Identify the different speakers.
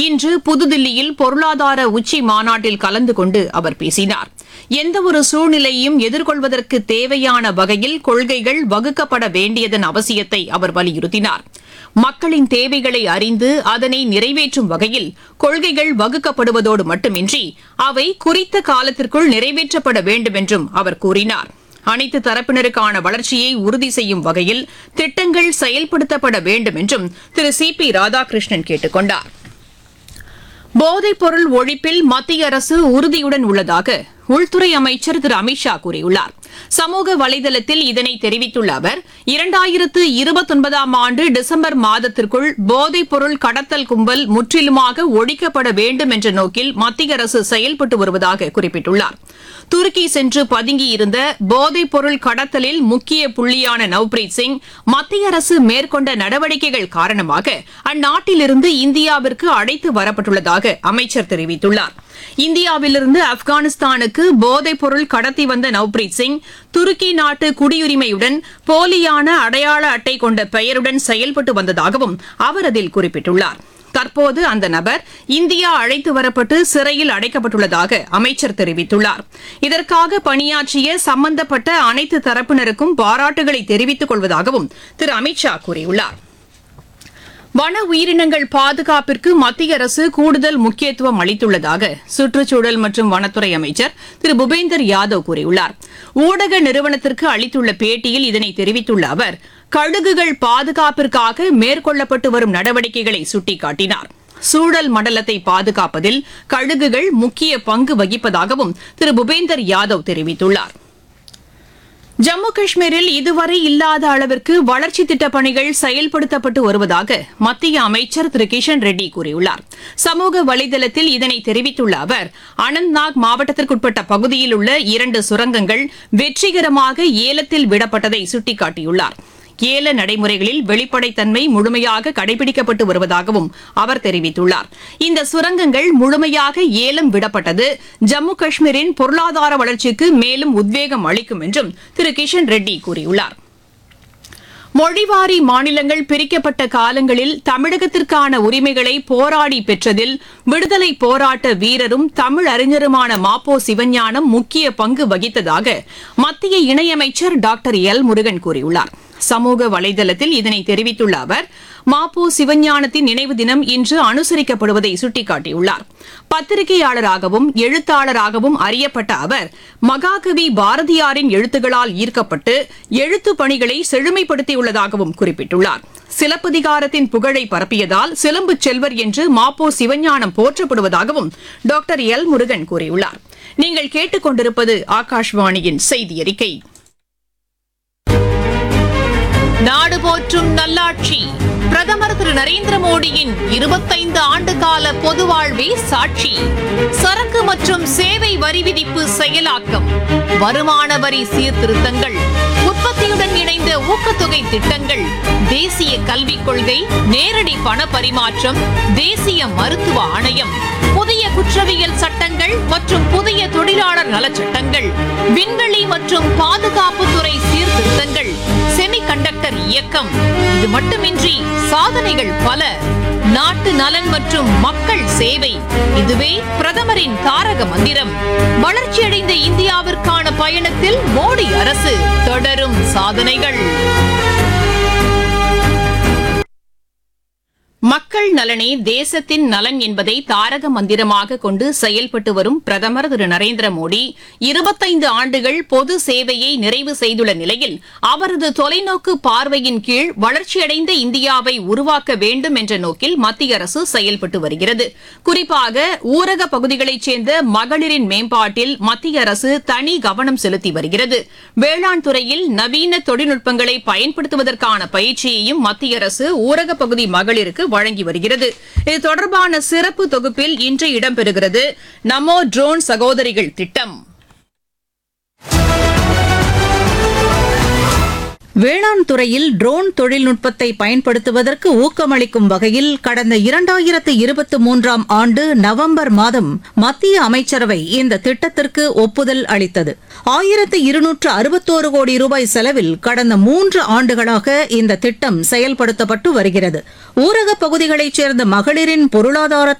Speaker 1: இன்று புதுதில்லியில் பொருளாதார உச்சி மாநாட்டில் கலந்து கொண்டு அவர் பேசினார் எந்தவொரு சூழ்நிலையையும் எதிர்கொள்வதற்கு தேவையான வகையில் கொள்கைகள் வகுக்கப்பட வேண்டியதன் அவசியத்தை அவர் வலியுறுத்தினார் மக்களின் தேவைகளை அறிந்து அதனை நிறைவேற்றும் வகையில் கொள்கைகள் வகுக்கப்படுவதோடு மட்டுமின்றி அவை குறித்த காலத்திற்குள் நிறைவேற்றப்பட வேண்டும் என்றும் அவர் கூறினார் அனைத்து தரப்பினருக்கான வளர்ச்சியை உறுதி செய்யும் வகையில் திட்டங்கள் செயல்படுத்தப்பட வேண்டும் என்றும் திரு சி பி ராதாகிருஷ்ணன் கேட்டுக் கொண்டார் போதைப்பொருள் ஒழிப்பில் மத்திய அரசு உறுதியுடன் உள்ளதாக உள்துறை அமைச்சர் திரு அமித்ஷா கூறியுள்ளார் சமூக வலைதளத்தில் இதனை தெரிவித்துள்ள அவர் இரண்டாயிரத்து இருபத்தொன்பதாம் ஆண்டு டிசம்பர் மாதத்திற்குள் போதைப்பொருள் கடத்தல் கும்பல் முற்றிலுமாக ஒழிக்கப்பட வேண்டும் என்ற நோக்கில் மத்திய அரசு செயல்பட்டு வருவதாக குறிப்பிட்டுள்ளார் துருக்கி சென்று பதுங்கியிருந்த போதைப்பொருள் கடத்தலில் முக்கிய புள்ளியான நவ்பிரீத் சிங் மத்திய அரசு மேற்கொண்ட நடவடிக்கைகள் காரணமாக அந்நாட்டிலிருந்து இந்தியாவிற்கு அழைத்து வரப்பட்டுள்ளதாக அமைச்சர் தெரிவித்துள்ளார் இந்தியாவிலிருந்து ஆப்கானிஸ்தானுக்கு போதைப் பொருள் கடத்தி வந்த நவ்பிரீத் சிங் துருக்கி நாட்டு குடியுரிமையுடன் போலியான அடையாள அட்டை கொண்ட பெயருடன் செயல்பட்டு வந்ததாகவும் அவர் அதில் குறிப்பிட்டுள்ளார் தற்போது அந்த நபர் இந்தியா அழைத்து வரப்பட்டு சிறையில் அடைக்கப்பட்டுள்ளதாக அமைச்சர் தெரிவித்துள்ளார் இதற்காக பணியாற்றிய சம்பந்தப்பட்ட அனைத்து தரப்பினருக்கும் பாராட்டுகளை தெரிவித்துக் கொள்வதாகவும் திரு அமித்ஷா கூறியுள்ளார் வன உயிரினங்கள் பாதுகாப்பிற்கு மத்திய அரசு கூடுதல் முக்கியத்துவம் அளித்துள்ளதாக சுற்றுச்சூழல் மற்றும் வனத்துறை அமைச்சர் திரு பூபேந்தர் யாதவ் கூறியுள்ளார் ஊடக நிறுவனத்திற்கு அளித்துள்ள பேட்டியில் இதனை தெரிவித்துள்ள அவர் கழுகுகள் பாதுகாப்பிற்காக மேற்கொள்ளப்பட்டு வரும் நடவடிக்கைகளை சுட்டிக்காட்டினார் சூழல் மண்டலத்தை பாதுகாப்பதில் கழுகுகள் முக்கிய பங்கு வகிப்பதாகவும் திரு பூபேந்தர் யாதவ் தெரிவித்துள்ளார் ஜம்மு காஷ்மீரில் இதுவரை இல்லாத அளவிற்கு வளர்ச்சி திட்டப் பணிகள் செயல்படுத்தப்பட்டு வருவதாக மத்திய அமைச்சர் திரு கிஷன் ரெட்டி கூறியுள்ளார் சமூக வலைதளத்தில் இதனை தெரிவித்துள்ள அவர் அனந்த்நாக் மாவட்டத்திற்குட்பட்ட பகுதியில் உள்ள இரண்டு சுரங்கங்கள் வெற்றிகரமாக ஏலத்தில் விடப்பட்டதை சுட்டிக்காட்டியுள்ளார் ஏல நடைமுறைகளில் வெளிப்படைத்தன்மை முழுமையாக கடைபிடிக்கப்பட்டு வருவதாகவும் அவர் தெரிவித்துள்ளார் இந்த சுரங்கங்கள் முழுமையாக ஏலம் விடப்பட்டது ஜம்மு காஷ்மீரின் பொருளாதார வளர்ச்சிக்கு மேலும் உத்வேகம் அளிக்கும் என்றும் திரு கிஷன் ரெட்டி கூறியுள்ளார் மொழிவாரி மாநிலங்கள் பிரிக்கப்பட்ட காலங்களில் தமிழகத்திற்கான உரிமைகளை போராடி பெற்றதில் விடுதலை போராட்ட வீரரும் தமிழ் அறிஞருமான மாப்போ சிவஞானம் முக்கிய பங்கு வகித்ததாக மத்திய இணையமைச்சர் டாக்டர் எல் முருகன் கூறியுள்ளார் சமூக வலைதளத்தில் இதனை தெரிவித்துள்ள அவர் மாப்போ சிவஞானத்தின் நினைவு தினம் இன்று அனுசரிக்கப்படுவதை சுட்டிக்காட்டியுள்ளார் பத்திரிகையாளராகவும் எழுத்தாளராகவும் அறியப்பட்ட அவர் மகாகவி பாரதியாரின் எழுத்துகளால் ஈர்க்கப்பட்டு எழுத்து பணிகளை செழுமைப்படுத்தியுள்ளதாகவும் குறிப்பிட்டுள்ளார் சிலப்பதிகாரத்தின் புகழை பரப்பியதால் சிலம்பு செல்வர் என்று மாப்போ சிவஞானம் போற்றப்படுவதாகவும் டாக்டர் எல் முருகன் கூறியுள்ளார் நீங்கள் கேட்டுக்கொண்டிருப்பது ஆகாஷ்வாணியின் செய்தி அறிக்கை நாடு போற்றும் நல்லாட்சி பிரதமர் திரு நரேந்திர மோடியின் இருபத்தைந்து ஆண்டு கால பொது வாழ்வே சாட்சி சரக்கு மற்றும் சேவை வரி விதிப்பு செயலாக்கம் வருமான வரி சீர்திருத்தங்கள் உற்பத்தியுடன் இணைந்த ஊக்கத்தொகை திட்டங்கள் தேசிய கல்விக் கொள்கை நேரடி பண பரிமாற்றம் தேசிய மருத்துவ ஆணையம் புதிய குற்றவியல் சட்டங்கள் மற்றும் புதிய தொழிலாளர் நலச் சட்டங்கள் விண்வெளி மற்றும் பாதுகாப்புத்துறை சீர்திருத்தங்கள் செமிகண்டக்டர் இயக்கம் இது மட்டுமின்றி சாதனைகள் பல நாட்டு நலன் மற்றும் மக்கள் சேவை இதுவே பிரதமரின் தாரக மந்திரம் வளர்ச்சியடைந்த இந்தியாவிற்கான பயணத்தில் மோடி அரசு தொடரும் சாதனைகள் மக்கள் நலனே தேசத்தின் நலன் என்பதை தாரக மந்திரமாக கொண்டு செயல்பட்டு வரும் பிரதமர் திரு நரேந்திர மோடி இருபத்தைந்து ஆண்டுகள் பொது சேவையை நிறைவு செய்துள்ள நிலையில் அவரது தொலைநோக்கு பார்வையின் கீழ் வளர்ச்சியடைந்த இந்தியாவை உருவாக்க வேண்டும் என்ற நோக்கில் மத்திய அரசு செயல்பட்டு வருகிறது குறிப்பாக ஊரக பகுதிகளைச் சேர்ந்த மகளிரின் மேம்பாட்டில் மத்திய அரசு தனி கவனம் செலுத்தி வருகிறது வேளாண் துறையில் நவீன தொழில்நுட்பங்களை பயன்படுத்துவதற்கான பயிற்சியையும் மத்திய அரசு ஊரக பகுதி மகளிருக்கு வழங்கி வருகிறது இது தொடர்பான சிறப்பு தொகுப்பில் இன்று இடம்பெறுகிறது நமோ ட்ரோன் சகோதரிகள் திட்டம்
Speaker 2: வேளாண் துறையில் ட்ரோன் தொழில்நுட்பத்தை பயன்படுத்துவதற்கு ஊக்கமளிக்கும் வகையில் கடந்த இரண்டாயிரத்து இருபத்தி மூன்றாம் ஆண்டு நவம்பர் மாதம் மத்திய அமைச்சரவை இந்த திட்டத்திற்கு ஒப்புதல் அளித்தது ஆயிரத்து இருநூற்று அறுபத்தோரு கோடி ரூபாய் செலவில் கடந்த மூன்று ஆண்டுகளாக இந்த திட்டம் செயல்படுத்தப்பட்டு வருகிறது ஊரகப் பகுதிகளைச் சேர்ந்த மகளிரின் பொருளாதார